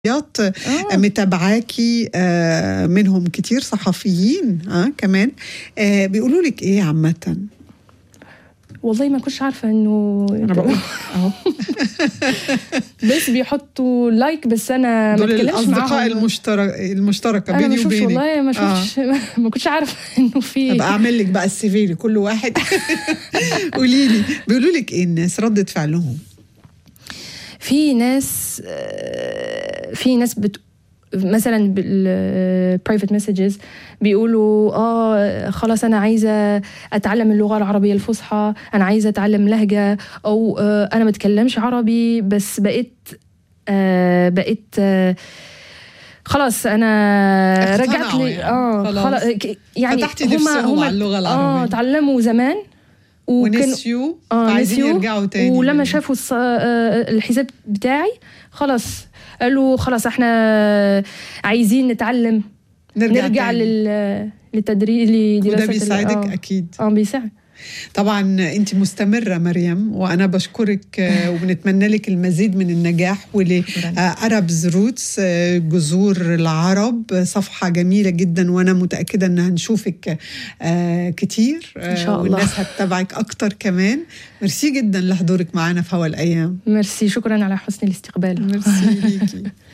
شخصيات آه. متابعاكي آه، منهم كتير صحفيين اه كمان آه، بيقولوا لك ايه عامة؟ والله ما كنتش عارفة انه انا بقول اهو بس بيحطوا لايك بس انا ما دول اتكلمش الاصدقاء معاهم المشترك المشتركة انا ما بيني شفتش وبينك والله ما آه. شفتش ما كنتش عارفة انه في ابقى اعمل لك بقى السي في لكل واحد قولي لي بيقولوا لك ايه الناس ردة فعلهم في ناس آه، في ناس بت مثلا بالبرايفت مسجز بيقولوا اه خلاص انا عايزه اتعلم اللغه العربيه الفصحى انا عايزه اتعلم لهجه او آه انا ما بتكلمش عربي بس بقيت آه بقيت آه خلاص انا رجعت اقتنعوا لي يعني. اه خلاص. خلاص ك- يعني فتحتي هما نفسهم هما على اللغة اه العربية تعلموا زمان وكانوا ونسيوا اه فعايزين نسيوا يرجعوا تاني ولما لل- شافوا الص- آه، الحساب بتاعي خلاص قالوا خلاص احنا عايزين نتعلم نرجع, نرجع تاني. لل للتدريب لدراسه وده ال- بيساعدك اه اكيد اه بيساعد طبعا انت مستمره مريم وانا بشكرك آه، وبنتمنى لك المزيد من النجاح ولاربز روتس جذور العرب آه، صفحه جميله جدا وانا متاكده ان هنشوفك آه، كتير آه، إن شاء الله. والناس هتتابعك اكتر كمان ميرسي جدا لحضورك معنا في هوا الايام ميرسي شكرا على حسن الاستقبال ميرسي ليكي